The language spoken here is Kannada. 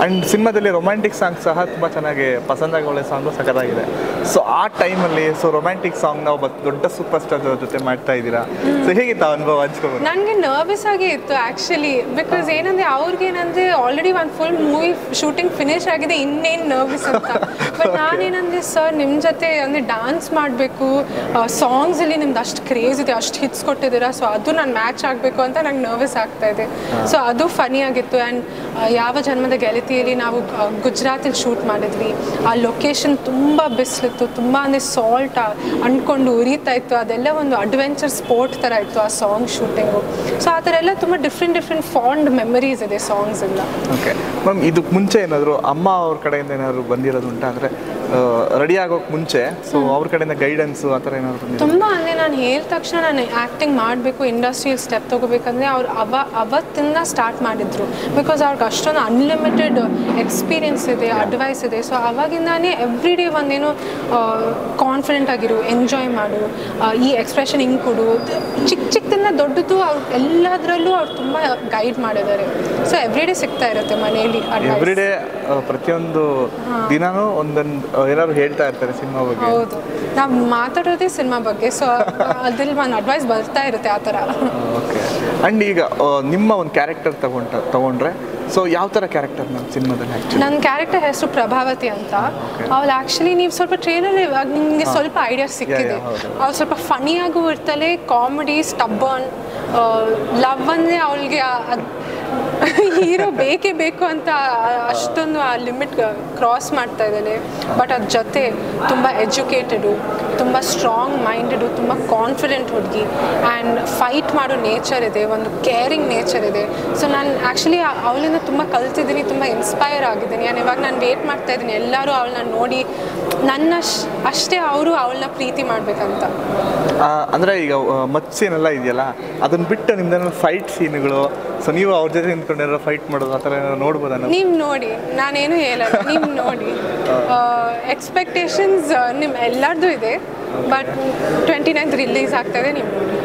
ಆ್ಯಂಡ್ ಸಿನಿಮಾದಲ್ಲಿ ರೊಮ್ಯಾಂಟಿಕ್ ಸಾಂಗ್ ಸಹ ತುಂಬ ಚೆನ್ನಾಗಿ ಪಸಂದಾಗಿ ಒಳ್ಳೆ ಸಾಂಗು ಸಖತ್ತಾಗಿದೆ ಸೊ ಆ ಟೈಮಲ್ಲಿ ಸೊ ರೊಮ್ಯಾಂಟಿಕ್ ಸಾಂಗ್ ನಾವು ಒಬ್ಬ ದೊಡ್ಡ ಸೂಪರ್ ಸ್ಟಾರ್ ಜೊತೆ ಮಾಡ್ತಾ ಇದ್ದೀರಾ ಸೊ ಹೇಗಿತ್ತು ಆ ಅನುಭವ ಹಂಚ್ಕೊಬೋದು ನನಗೆ ನರ್ವಸ್ ಆಗೇ ಇತ್ತು ಆ್ಯಕ್ಚುಲಿ ಬಿಕಾಸ್ ಏನಂದ್ರೆ ಅವ್ರಿಗೆ ಏನಂದ್ರೆ ಆಲ್ರೆಡಿ ಒಂದು ಫುಲ್ ಮೂವಿ ಶೂಟಿಂಗ್ ಫಿನಿಶ್ ಆಗಿದೆ ಇನ್ನೇನು ನರ್ವಸ್ ಅಂತ ಬಟ್ ನಾನೇನಂದ್ರೆ ಸರ್ ನಿಮ್ಮ ಜೊತೆ ಅಂದರೆ ಡಾನ್ಸ್ ಮಾಡಬೇಕು ಸಾಂಗ್ಸಲ್ಲಿ ನಿಮ್ದು ಅಷ್ಟು ಕ್ರೇಜ್ ಇದೆ ಅಷ್ಟು ಹಿಟ್ಸ್ ಕೊಟ್ಟಿದ್ದೀರಾ ಸೊ ಅದು ನಾನು ಮ್ಯಾಚ್ ಆಗಬೇಕು ಅಂತ ನಂಗೆ ನರ್ವಸ್ ಆಗ್ತಾ ಇದೆ ಸೊ ಅದು ಫನಿ ಆಗಿತ್ತು ಆ್ಯಂಡ್ ಯಾವ ಜನ್ಮದ ಗೆಳತಿಯಲ್ಲಿ ನಾವು ಗುಜರಾತಲ್ಲಿ ಶೂಟ್ ಮಾಡಿದ್ವಿ ಆ ಲೊಕೇಶನ್ ತುಂಬ ಬಿಸಿಲಿತ್ತು ತುಂಬ ಅಂದರೆ ಸಾಲ್ಟ್ ಅಂದ್ಕೊಂಡು ಉರಿತಾ ಇತ್ತು ಅದೆಲ್ಲ ಒಂದು ಅಡ್ವೆಂಚರ್ ಸ್ಪೋರ್ಟ್ ಥರ ಇತ್ತು ಆ ಸಾಂಗ್ ಶೂಟಿಂಗು ಸೊ ಆ ಥರ ಎಲ್ಲ ತುಂಬ ಡಿಫ್ರೆಂಟ್ ಡಿಫ್ರೆಂಟ್ ಫಾಂಡ್ ಮೆಮರೀಸ್ ಇದೆ ಸಾಂಗ್ಸ್ ಎಲ್ಲ ಓಕೆ ಮ್ಯಾಮ್ ಇದಕ್ಕೆ ಮುಂಚೆ ಏನಾದರೂ ಅಮ್ಮ ಅವ್ರ ಕಡೆಯಿಂದ ಏನಾದರೂ ಬಂದಿರೋದು ಉಂಟಾ ಅಂದರೆ ರೆಡಿ ಆಗೋಕೆ ಮುಂಚೆ ಸೊ ಅವ್ರ ಕಡೆಯಿಂದ ಗೈಡೆನ್ಸು ಆ ಥರ ಏನಾದ್ರು ಬಂದಿರೋ ತುಂಬ ಅಂದರೆ ನಾನು ಹೇಳಿದ ತಕ್ಷಣ ನಾನು ಆ್ಯಕ್ಟಿಂಗ್ ಮಾಡಬೇಕು ಇಂಡಸ್ಟ್ರಿಯಲ್ಲಿ ಸ್ಟೆಪ್ ತೊಗೋಬೇಕಂದ್ರೆ ಅವ್ರು ಅವ ಅವತ್ತಿಂದ ಸ್ಟಾರ್ಟ್ ಮಾಡಿದ್ರು ಬಿಕಾಸ್ ಅವ್ರಿಗೆ ಅಷ್ಟೊಂದು ಅನ್ಲಿಮಿಟೆಡ್ ಎಕ್ಸ್ಪೀರಿಯನ್ಸ್ ಇದೆ ಅಡ್ವೈಸ್ ಇದೆ ಸೊ ಅವಾಗಿಂದಾನೇ ಎವ್ರಿ ಡೇ ಒಂದೇನು ಕಾನ್ಫಿಡೆಂಟ್ ಆಗಿರು ಎಂಜಾಯ್ ಮಾಡು ಆ, ಈ ಎಕ್ಸ್ಪ್ರೆಷನ್ ಹಿಂಗೆ ಕೊಡು ಚಿಕ್ಕ ಚಿಕ್ಕದಿಂದ ದೊಡ್ಡದು ಅವ್ರು ಎಲ್ಲದರಲ್ಲೂ ಅವ್ರು ತುಂಬ ಗೈಡ್ ಮಾಡಿದ್ದಾರೆ ಸೊ ಎವ್ರಿ ಡೇ ಸಿಗ್ತಾ ಇರುತ್ತೆ ಮನೆಯಲ್ಲಿ ಎವ್ರಿ ಅಡ್ವೈಸ್ ಡೇ ಪ್ರತಿಯೊಂದು ದಿನಾನೂ ಒಂದೊಂದು ಏನಾದ್ರು ಹೇಳ್ತಾ ಇರ್ತಾರೆ ಸಿನಿಮಾ ಬಗ್ಗೆ ಹೌದು ನಾವು ಮಾತಾಡೋದೇ ಸಿನಿಮಾ ಬಗ್ಗೆ ಸೊ ಅದ್ರಲ್ಲಿ ಒಂದು ಅಡ್ವೈಸ್ ಬರ್ತಾ ಇರುತ್ತೆ ಆ ಥರ ಓಕೆ ಆ್ಯಂಡ್ ಈಗ ಆ, ನಿಮ್ಮ ಒಂದು ಕ್ಯಾರೆಕ್ಟರ್ ತಗೊಂಡ ತಗೊಂಡ್ರೆ ಸೊ ಯಾವ ಥರ ಕ್ಯಾರೆಕ್ಟರ್ ನಮ್ಮ ಸಿನಿಮಾದಲ್ಲಿ ಆ್ಯಕ್ಚುಲಿ ನನ್ನ ಕ್ಯಾರೆಕ್ಟರ್ ಹೆಸರು ಪ್ರಭಾವತಿ ಅಂತ ಅವಳು ಆ್ಯಕ್ಚುಲಿ ನೀವು ಸ್ವಲ್ಪ ಟ್ರೈಲರ್ ಇವಾಗ ನಿಮಗೆ ಸ್ವಲ್ಪ ಐಡಿಯಾ ಸಿಕ್ಕಿದೆ yeah, ಹೌದು. ಅವಳು ಸ್ವಲ್ಪ ಫನಿಯಾಗೂ ಇರ್ತಾಳೆ ಕಾಮಿಡಿ ಸ್ಟಬ್ಬನ್ ಲವ್ ಅಂದರೆ ಅವಳಿಗೆ ಹೀರೋ ಬೇಕೇ ಬೇಕು ಅಂತ ಆ- ಅಷ್ಟೊಂದು ಆ ಲಿಮಿಟ್ ಕ್ರಾಸ್ ಮಾಡ್ತಾ ಇದ್ದಾಳೆ ಬಟ್ ಅದ್ರ ಜೊತೆ ತುಂಬ ಎಜುಕೇಟೆಡು ತುಂಬ ಸ್ಟ್ರಾಂಗ್ ಮೈಂಡೆಡು ತುಂಬ ಕಾನ್ಫಿಡೆಂಟ್ ಹುಡುಗಿ ಆ್ಯಂಡ್ ಫೈಟ್ ಮಾಡೋ ನೇಚರ್ ಇದೆ ಒಂದು ಕೇರಿಂಗ್ ನೇಚರ್ ಇದೆ ಸೊ ನಾನು ಆ್ಯಕ್ಚುಲಿ ಅವಳಿಂದ ತುಂಬ ಕಲ್ತಿದ್ದೀನಿ ತುಂಬ ಇನ್ಸ್ಪೈರ್ ಆಗಿದ್ದೀನಿ ನಾನು ಇವಾಗ ನಾನು ವೇಟ್ ಮಾಡ್ತಾ ಇದ್ದೀನಿ ಎಲ್ಲರೂ ಅವಳನ್ನ ನೋಡಿ ನನ್ನ ಅಶ್- ಅಷ್ಟೇ ಅವರು ಅವಳನ್ನ ಪ್ರೀತಿ ಮಾಡಬೇಕಂತ ಅಂದರೆ ಈಗ ಮತ್ ಸೀನ್ ಎಲ್ಲ ಇದೆಯಲ್ಲ ಅದನ್ನ ಬಿಟ್ಟು ನಿಮ್ದೇನೋ ಫೈಟ್ ಸೀನ್ಗಳು ಸೊ ನೀವು ಅವ್ರ ಜೊತೆ ನಿಂತ್ಕೊಂಡು ಫೈಟ್ ಮಾಡೋದು ಆ ಥರ ಏನಾದ್ರು ನೋಡ್ಬೋದಾ ನಾವು ನೀವು ನೋಡಿ ನಾನೇನು ಹೇಳಲ್ಲ ನೀವು ನೋಡಿ ಎಕ್ಸ್ಪೆಕ್ಟೇಷನ್ಸ್ ನಿಮ್ಮ ಎಲ್ಲರದ್ದು ಇದೆ ಬಟ್ ಟ್ವೆಂಟಿ ನೈನ್ತ್ ರಿಲೀಸ್ ಆಗ್ತದೆ ನೀವು ನೋಡಿ